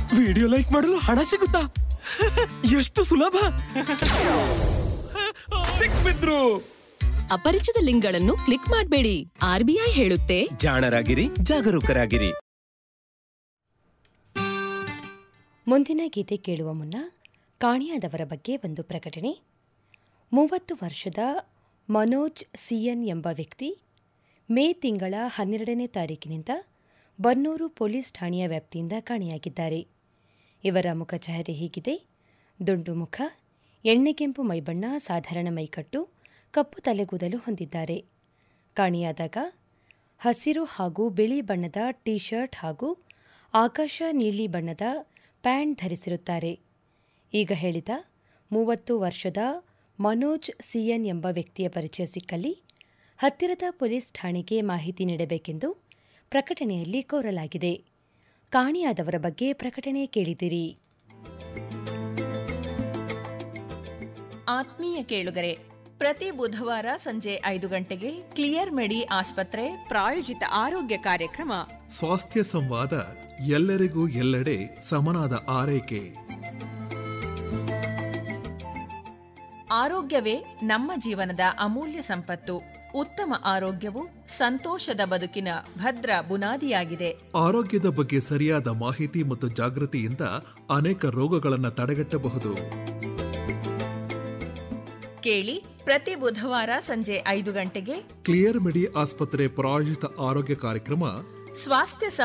video like ಮಾಡಲು ಹಣ ಸಿಗುತ್ತಾ ಎಷ್ಟು ಸುಲಭ ಸಿಕ್ಬಿದ್ರು ಅಪರಿಚಿತ ಲಿಂಕ್ಗಳನ್ನು ಕ್ಲಿಕ್ ಮಾಡಬೇಡಿ ಆರ್ಬಿಐ ಹೇಳುತ್ತೆ ಜಾಣರಾಗಿರಿ ಜಾಗರೂಕರಾಗಿರಿ ಮುಂದಿನ ಗೀತೆ ಕೇಳುವ ಮುನ್ನ ಕಾಣಿಯಾದವರ ಬಗ್ಗೆ ಒಂದು ಪ್ರಕಟಣೆ ಮೂವತ್ತು ವರ್ಷದ ಮನೋಜ್ ಸಿಎನ್ ಎಂಬ ವ್ಯಕ್ತಿ ಮೇ ತಿಂಗಳ ಹನ್ನೆರಡನೇ ತಾರೀಕಿನಿಂದ ಬನ್ನೂರು ಪೊಲೀಸ್ ಠಾಣೆಯ ವ್ಯಾಪ್ತಿಯಿಂದ ಕಾಣೆಯಾಗಿದ್ದಾರೆ ಇವರ ಮುಖಚಹರೆ ಹೀಗಿದೆ ದುಂಡು ಮುಖ ಎಣ್ಣೆಗೆಂಪು ಮೈಬಣ್ಣ ಸಾಧಾರಣ ಮೈಕಟ್ಟು ಕಪ್ಪು ತಲೆಗೂದಲು ಹೊಂದಿದ್ದಾರೆ ಕಾಣೆಯಾದಾಗ ಹಸಿರು ಹಾಗೂ ಬಿಳಿ ಬಣ್ಣದ ಟಿ ಶರ್ಟ್ ಹಾಗೂ ಆಕಾಶ ನೀಲಿ ಬಣ್ಣದ ಪ್ಯಾಂಟ್ ಧರಿಸಿರುತ್ತಾರೆ ಈಗ ಹೇಳಿದ ಮೂವತ್ತು ವರ್ಷದ ಮನೋಜ್ ಸಿಎನ್ ಎಂಬ ವ್ಯಕ್ತಿಯ ಪರಿಚಯ ಸಿಕ್ಕಲ್ಲಿ ಹತ್ತಿರದ ಪೊಲೀಸ್ ಠಾಣೆಗೆ ಮಾಹಿತಿ ನೀಡಬೇಕೆಂದು ಪ್ರಕಟಣೆಯಲ್ಲಿ ಕೋರಲಾಗಿದೆ ಕಾಣೆಯಾದವರ ಬಗ್ಗೆ ಪ್ರಕಟಣೆ ಕೇಳಿದಿರಿ ಆತ್ಮೀಯ ಕೇಳುಗರೆ ಪ್ರತಿ ಬುಧವಾರ ಸಂಜೆ ಐದು ಗಂಟೆಗೆ ಕ್ಲಿಯರ್ ಮೆಡಿ ಆಸ್ಪತ್ರೆ ಪ್ರಾಯೋಜಿತ ಆರೋಗ್ಯ ಕಾರ್ಯಕ್ರಮ ಸ್ವಾಸ್ಥ್ಯ ಸಂವಾದ ಎಲ್ಲರಿಗೂ ಎಲ್ಲೆಡೆ ಸಮನಾದ ಆರೈಕೆ ಆರೋಗ್ಯವೇ ನಮ್ಮ ಜೀವನದ ಅಮೂಲ್ಯ ಸಂಪತ್ತು ಉತ್ತಮ ಆರೋಗ್ಯವು ಸಂತೋಷದ ಬದುಕಿನ ಭದ್ರ ಬುನಾದಿಯಾಗಿದೆ ಆರೋಗ್ಯದ ಬಗ್ಗೆ ಸರಿಯಾದ ಮಾಹಿತಿ ಮತ್ತು ಜಾಗೃತಿಯಿಂದ ಅನೇಕ ರೋಗಗಳನ್ನು ತಡೆಗಟ್ಟಬಹುದು ಕೇಳಿ ಪ್ರತಿ ಬುಧವಾರ ಸಂಜೆ ಐದು ಗಂಟೆಗೆ ಕ್ಲಿಯರ್ ಮೆಡಿ ಆಸ್ಪತ್ರೆ ಪ್ರಾಯೋಜಿತ ಆರೋಗ್ಯ ಕಾರ್ಯಕ್ರಮ ಸ್ವಾಸ್ಥ್ಯ